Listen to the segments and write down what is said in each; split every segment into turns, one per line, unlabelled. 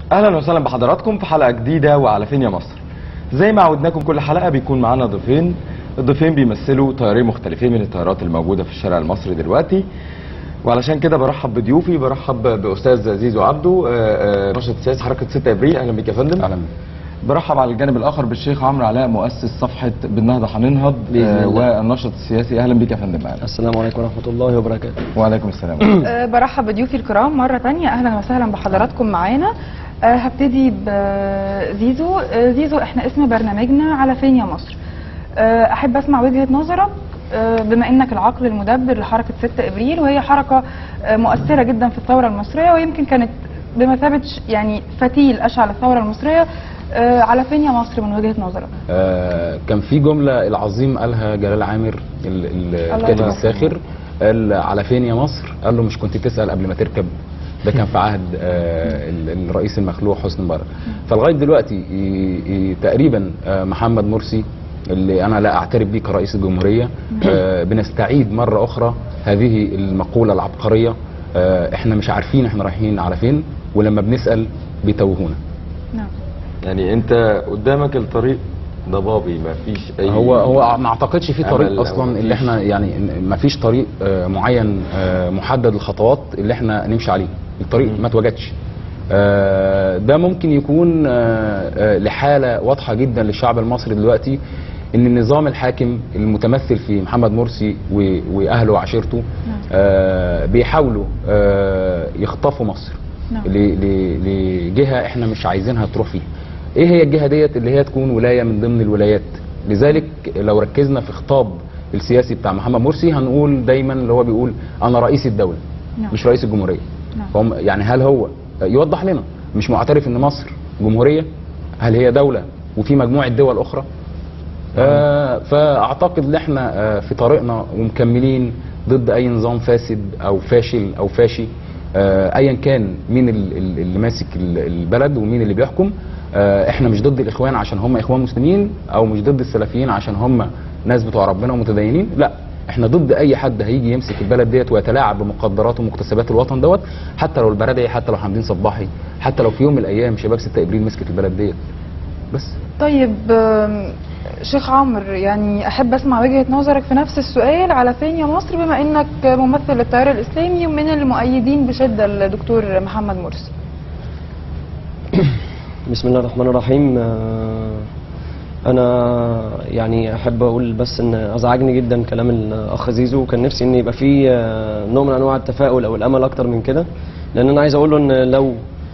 اهلا وسهلا بحضراتكم في حلقه جديده وعلى فين يا مصر زي ما عودناكم كل حلقه بيكون معانا ضيفين الضيفين بيمثلوا تيارين مختلفين من التيارات الموجوده في الشارع المصري دلوقتي وعلشان كده برحب بضيوفي برحب باستاذ زيزو عبده آه، آه، ناشط سياسي حركه 6 ابريل اهلا بيك يا فندم
اهلا
برحب على الجانب الاخر بالشيخ عمرو علاء مؤسس صفحه بالنهضه هننهض
بإذن
آه،
الله.
والناشط السياسي اهلا بيك يا فندم أهلا.
السلام عليكم ورحمة الله وبركاته
وعليكم السلام
أه، برحب بضيوفي الكرام مرة تانية أهلا وسهلا بحضراتكم معانا أه، هبتدي بزيزو أه، زيزو احنا اسم برنامجنا على فين يا مصر أه، أحب أسمع وجهة نظرك أه، بما انك العقل المدبر لحركة 6 ابريل وهي حركة أه، مؤثرة جدا في الثورة المصرية ويمكن كانت بمثابة ش- يعني فتيل أشعل الثورة المصرية أه، على فين يا مصر من وجهة نظرك
آه كان في جمله العظيم قالها جلال عامر ال- ال- الكاتب
يرحمه.
الساخر قال على فين يا مصر قال له مش كنت تسال قبل ما تركب ده كان في عهد آه ال- الرئيس المخلوع حسني مبارك فلغايه دلوقتي ي- ي- تقريبا آه محمد مرسي اللي انا لا اعترف به كرئيس الجمهوريه آه بنستعيد مره اخرى هذه المقوله العبقريه آه احنا مش عارفين احنا رايحين على فين ولما بنسال بيتوهونا
نعم
يعني انت قدامك الطريق ضبابي ما فيش اي
هو هو ما اعتقدش في
أمل
طريق
أو
اصلا اللي
مفيش-
احنا يعني ما فيش طريق آه، معين آه، محدد الخطوات اللي احنا نمشي عليه الطريق ما اتوجدش آه، ده ممكن يكون آه، آه، لحاله واضحه جدا للشعب المصري دلوقتي ان النظام الحاكم المتمثل في محمد مرسي و- واهله وعشيرته آه، بيحاولوا آه، يخطفوا مصر
نعم.
ل- ل- لجهه احنا مش عايزينها تروح فيها ايه هي الجهه ديت اللي هي تكون ولايه من ضمن الولايات لذلك لو ركزنا في خطاب السياسي بتاع محمد مرسي هنقول دايما اللي هو بيقول انا رئيس الدوله
نعم.
مش رئيس الجمهوريه
نعم.
فهم يعني هل هو يوضح لنا مش معترف ان مصر جمهوريه هل هي دوله وفي مجموعه دول اخرى آه فاعتقد ان احنا آه في طريقنا ومكملين ضد اي نظام فاسد او فاشل او فاشي آه ايا كان مين ال- ال- اللي ماسك ال- البلد ومين اللي بيحكم آه احنا مش ضد الاخوان عشان هم اخوان مسلمين او مش ضد السلفيين عشان هم ناس بتوع ربنا ومتدينين لا احنا ضد اي حد هيجي يمسك البلد ديت ويتلاعب بمقدرات ومكتسبات الوطن دوت حتى لو البرادعي حتى لو حمدين صباحي حتى لو في يوم من الايام شباب 6 ابريل مسكت البلد ديت بس
طيب آم، شيخ عمرو يعني احب اسمع وجهة نظرك في نفس السؤال على فين يا مصر بما انك ممثل للتيار الاسلامي ومن المؤيدين بشدة الدكتور محمد مرسي
بسم الله الرحمن الرحيم آه، أنا يعني أحب أقول بس إن أزعجني جدا كلام الأخ زيزو وكان نفسي إن يبقى فيه آه، نوع من أنواع التفاؤل أو الأمل أكتر من كده لأن أنا عايز أقول له إن لو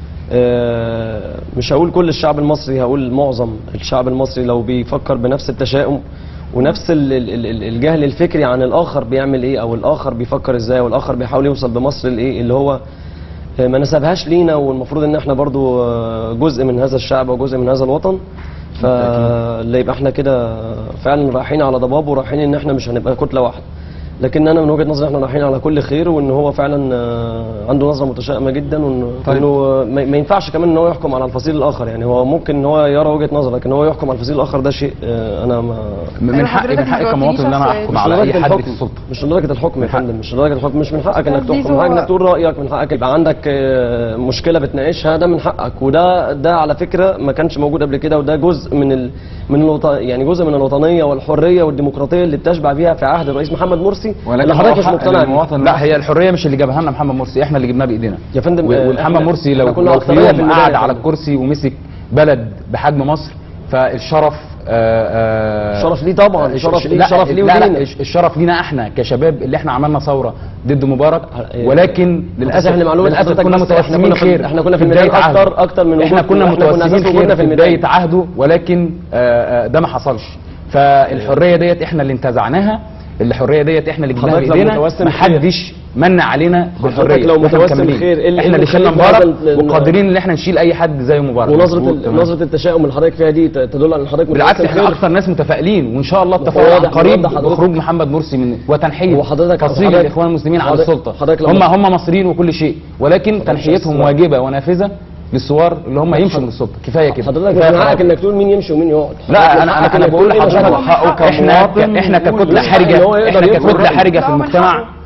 آه، مش هقول كل الشعب المصري هقول معظم الشعب المصري لو بيفكر بنفس التشاؤم ونفس ال- ال- ال- ال- الجهل الفكري عن الآخر بيعمل إيه أو الآخر بيفكر إزاي والآخر بيحاول يوصل بمصر لإيه اللي هو ما نسبهاش لينا والمفروض ان احنا برضو آه، جزء من هذا الشعب وجزء من هذا الوطن فاللي يبقى احنا كده فعلا رايحين على ضباب ورايحين ان احنا مش هنبقى كتله واحده لكن انا من وجهه نظري احنا رايحين على كل خير وان هو فعلا آه، عنده نظره متشائمه جدا وانه
طيب.
وإنه ما ما ينفعش كمان ان هو يحكم على الفصيل الاخر يعني هو ممكن ان هو يرى وجهه نظر لكن هو يحكم على الفصيل الاخر ده شيء آه، انا ما
من
أيوة
حقي
حضرتك
من حقي
ما
كمواطن ان انا
جاوبتنيش
احكم
على
على اي
لدرجة
حد في
الحكم.
السلطه
مش لدرجه الحكم يا فندم مش لدرجه الحكم مش من حقك انك
أستاذ
تحكم
زيزو،
حاجه
هو-
انك تقول رايك من حقك يبقى عندك آه، مشكله بتناقشها ده من حقك وده ده على فكره ما كانش موجود قبل كده وده جزء من ال من الوط... يعني جزء من الوطنيه والحريه والديمقراطيه اللي بتشبع بيها في عهد الرئيس محمد مرسي
ولكن
اللي
هو
حضرتك مش
حق
مقتنع بيه
للمواطن
لا هي الحريه مش اللي جابها لنا محمد مرسي احنا اللي جبناها بايدينا
يا فندم،
و-
آه،
ومحمد
إحنا-
مرسي
إحنا
لو
كنا
لو في
أكترية في
يوم
البداية
قعد
يا
على
فندم.
الكرسي ومسك بلد بحجم مصر فالشرف آه، آه،
شرف ليه طبعا
الش-
شرف ليه
لا
شرف ليه
لا, لا
ولينا
الش- الشرف لينا احنا كشباب اللي احنا عملنا ثوره ضد مبارك
إيه،
ولكن للاسف
احنا معلومه
للاسف
حضرتك
كنا
بس احنا
متوسمين
كنا في
خير
احنا كنا في
بداية
الميدان
عهده.
اكتر اكتر من
احنا
وجود-
كنا
احنا كنا
متوسمين
أساس
خير
وجودنا
في
في الميدان.
بدايه عهده ولكن آه، آه، ده ما حصلش فالحريه ديت احنا اللي انتزعناها الحريه ديت احنا اللي جبناها
حضرتك لو
بايدينا
متوسم
محدش من علينا بالحريه
لو
وإحنا
متوسم
مكملين.
خير، إيه اللي-
احنا
إيه
اللي
اللي
شلنا
خليك
مبارك
هذا ال-
وقادرين ان احنا نشيل اي حد زي مبارك
ونظره
مظبوط،
ال-
تمام.
نظره التشاؤم اللي حضرتك فيها دي ت- تدل على ان حضرتك
بالعكس
متوسم
احنا
خير.
اكثر ناس متفائلين وان شاء الله التفاؤل
هو
عن
ده-
قريب
ده حضرتك-
بخروج محمد مرسي من وتنحيه
هو حضرتك-
فصيل
حضرتك-
الاخوان المسلمين على
حضرتك-
السلطه
حضرتك لو
هم
مت-
هم مصريين وكل شيء ولكن تنحيتهم
السؤال.
واجبه ونافذه للثوار اللي هم يمشوا من السلطه كفايه كده
حضرتك مش
كفاية
من حقك
خلاص.
انك تقول مين يمشي ومين يقعد
لا
حضرتك من
انا
حقك
انا انا
إنك
بقول
تقول إيه
لحضرتك
مشاكل.
حقه
احنا
كمواطن
احنا
يقول
ككتله
من حقه
حرجه
إن هو يقدر
احنا
يفرض
ككتله
رأيه.
حرجه في
لا، من
المجتمع
حقه.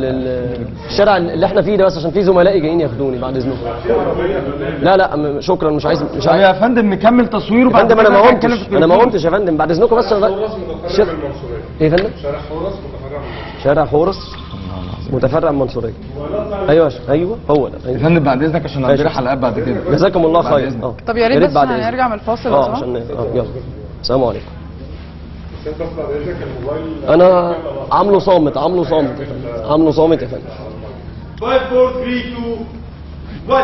ال- ال- الشارع اللي احنا فيه ده بس عشان في زملائي جايين ياخدوني بعد اذنكم لا لا م- شكرا مش عايز مش
طب
عايز
يا فندم نكمل تصوير
يا
وبعد
فندم انا
كده
ما
هنتكلم
قمتش
في
انا ما
التليفون.
قمتش يا فندم بعد اذنكم بس انا شر... ايه يا فندم شارع حورس متفرع من المنصوريه ايوه يا ش- ايوه هو ده
يا
أيوة.
فندم بعد اذنك عشان عندنا
ماشي.
حلقات بعد كده
جزاكم الله
بعد
خير
إذنك.
اه
طب يا ريت بس
بعد إذنك.
هنرجع من الفاصل لو
اه
سمحت.
عشان اه يلا السلام عليكم انا عامله صامت عامله صامت يا فندم عامله صامت يا فندم
5 4 3 2 1
اه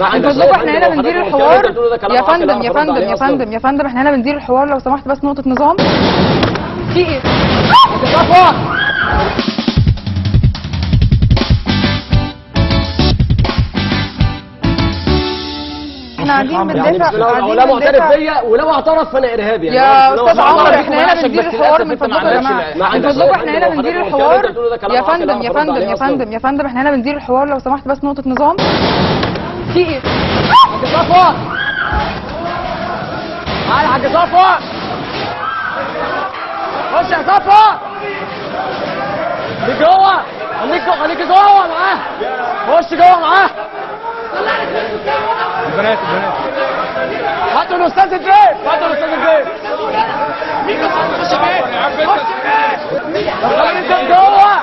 ما
من
عندناش
فضلكم
يا
احنا
فندم،
هنا بندير
وحضرتك
الحوار
الكلام ده بتقوله ده كلام
يا
عاقل،
فندم
أنا
يا
برد
فندم
عليه
يا
أصلاً.
فندم يا فندم احنا هنا بندير الحوار لو سمحت بس نقطة نظام في ايه؟ احنا قاعدين
يعني
بندافع
بسم الله
قاعدين
ولو معترف
بندافع
بيا ولو اعترف فانا ارهابي يعني
يا
لو
استاذ
اعترف-
عمر
بيكم
احنا هنا
مناقشك،
بندير
بس
الحوار
للأسف
من
أنت ما
فضلكم يا
عندكش
جماعه
ما
من
عندكش
فضلكم
يا
احنا هنا
فندم،
بندير
وحضرتك
الحوار
الكلام ده بتقوله ده كلام
يا
عاقل،
فندم
أنا
يا
برد
فندم
عليه
يا
أصلاً.
فندم يا فندم احنا هنا بندير الحوار لو سمحت بس نقطة نظام في ايه؟
صفوة تعالى يا حاج صفوة خش يا صفوة خليك جوه خليك جوه خليك جوه معاه خش جوه معاه البنات البنات هاتوا الاستاذ الدريف هاتوا الاستاذ الدريف دخلوني الدب جوه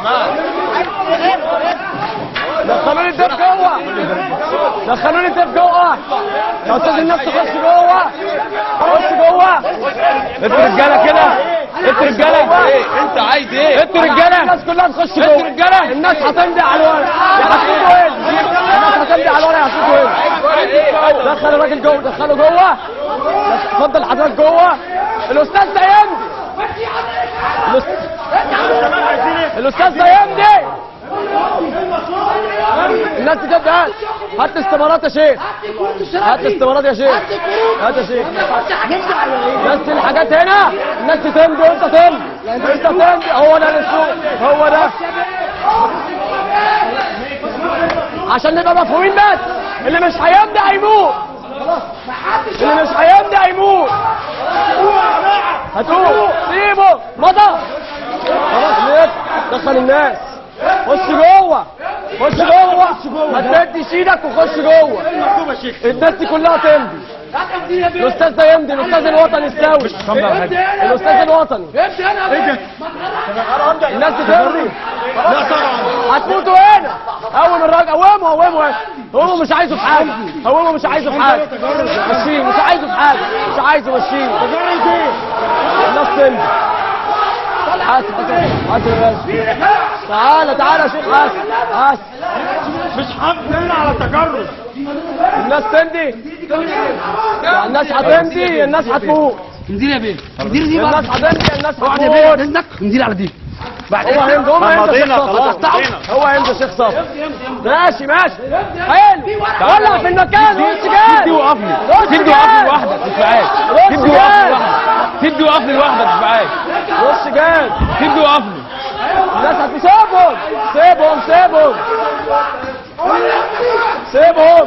دخلوني الدب جوه دخلوني الدب جوه يا استاذ الناس تخش جوه خش جوه انتوا رجاله كده انتوا رجاله ايه انت عايز ايه انتوا رجاله الناس كلها تخش جوه انتوا رجاله الناس هتمضي على الورق يا هتمضوا ايه الناس هتمضي على الورق يا هتمضوا ايه دخل الراجل جوه دخله جوه اتفضل حضرتك جوه الاستاذ سيمضي الأس- الاستاذ سيمضي الناس تجد هات هات استمارات يا شيخ هات استمارات يا شيخ هات يا شيخ بس الحاجات هنا الناس تمضي وانت تمضي انت تمضي هو ده الاسلوب هو ده عشان نبقى مفهومين بس اللي مش هيمضي هيموت اللي مش هيمضي هيموت هاتوه سيبه مضى خلاص ليه دخل الناس خش جوه خش جوه ما تمدش ايدك وخش جوه الناس دي كلها تمضي الاستاذ ده يمضي الاستاذ الوطني الساوي الاستاذ الوطني الناس دي تمضي هتموتوا هنا قوم الراجل قومه قومه هنا قومه مش عايزه في حاجه قومه مش عايزه في حاجه مشيه مش عايزه في حاجه مش عايزه مشيه الناس تمضي حاسب حاسب يا باشا تعالى تعالى يا شيخ حاسب حاسب
مش حافظين على تجرد
الناس تمضي الناس هتمضي الناس هتموت
ندير يا بيه ندير دي
الناس هتمضي الناس
اقعد يا بيه
هتموت
اذنك ندير على دي بعد
هو هيمضي هو هيمضي يا شيخ
خلاص،
صفا
مضينا.
هو هيمضي يا شيخ صفا ماشي ماشي حلو ولع في المكان وش جاي
تدي وقفني
وش
تدي وقفني لوحدك مش معاك
وش
تدي وقفني
جاي
لوحدك تدي وقفني لوحدك مش معاك
وش جاي
تدي وقفني
الناس هتسيبهم سيبهم سيبهم سيبهم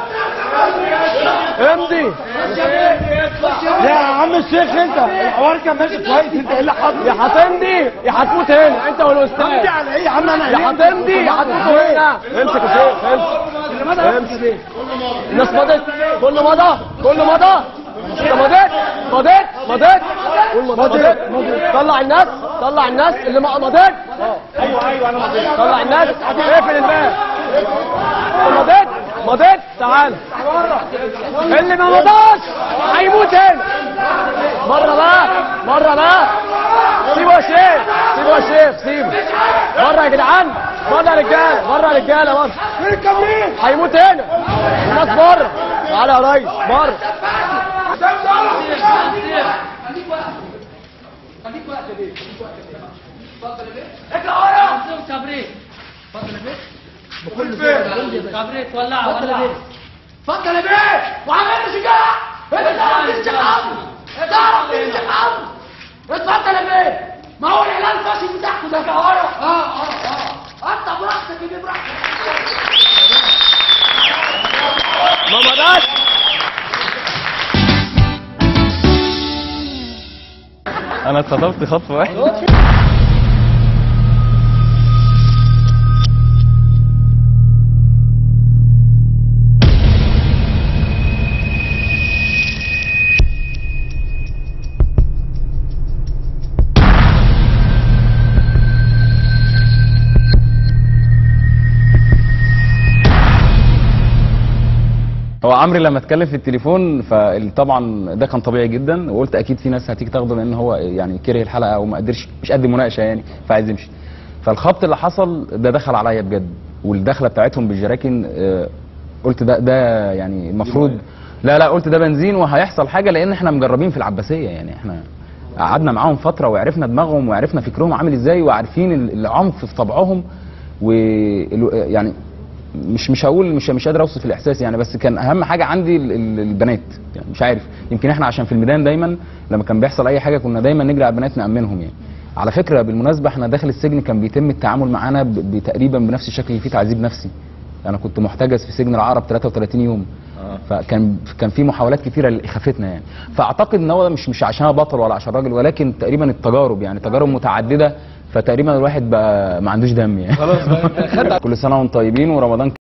امضي
يا عم الشيخ انت الحوار كان ماشي كويس انت ايه اللي حصل؟
يا هتمضي يا هتموت هنا انت والاستاذ
امضي على ايه يا عم انا
يا هتمضي يا هتموت هنا امسك يا شيخ امسك امسك الناس مضت كله مضى كله مضى انت مضيت مضيت مضيت قول مضيت مضيت طلع الناس طلع الناس اللي ما مضيت
ايوه ايوه انا مضيت
طلع الناس اقفل الباب مضيت مضيت تعال اللي ما مضاش هيموت هنا بره بقى بره بقى سيبه يا شيخ سيبه يا شيخ سيبه بره يا جدعان بره يا رجاله بره يا رجاله بره هيموت هنا الناس بره تعالى يا ريس بره
اتفضل يا بيه وعملنا شجاع انت تعرف تنجح عمرو تعرف تنجح عمرو اتفضل يا بيه ما هو الاعلان الفاشل بتاعكم ده اه اه اه انت براحتك يا بيه براحتك
ما مضاش
انا اتخطبت خطوه واحده هو عمرو لما اتكلم في التليفون فطبعا ده كان طبيعي جدا وقلت اكيد في ناس هتيجي تاخده لان هو يعني كره الحلقه او ما قدرش مش قد المناقشه يعني فعايز يمشي فالخبط اللي حصل ده دخل عليا بجد والدخله بتاعتهم بالجراكن آه، قلت ده ده يعني المفروض لا لا قلت ده بنزين وهيحصل حاجه لان احنا مجربين في العباسيه يعني احنا قعدنا معاهم فتره وعرفنا دماغهم وعرفنا فكرهم عامل ازاي وعارفين ال- العنف في طبعهم و يعني مش مش هقول مش مش قادر اوصف الاحساس يعني بس كان اهم حاجه عندي ال- ال- البنات يعني مش عارف يمكن احنا عشان في الميدان دايما لما كان بيحصل اي حاجه كنا دايما نجري على البنات نامنهم يعني على فكره بالمناسبه احنا داخل السجن كان بيتم التعامل معانا ب- بتقريبا بنفس الشكل اللي فيه تعذيب نفسي انا كنت محتجز في سجن العقرب 33 يوم فكان كان في محاولات كثيره لاخافتنا يعني فاعتقد ان هو مش مش عشان أنا بطل ولا عشان راجل ولكن تقريبا التجارب يعني تجارب متعدده فتقريبا الواحد بقى ما عندوش دم يعني خلاص كل سنه وانتم طيبين ورمضان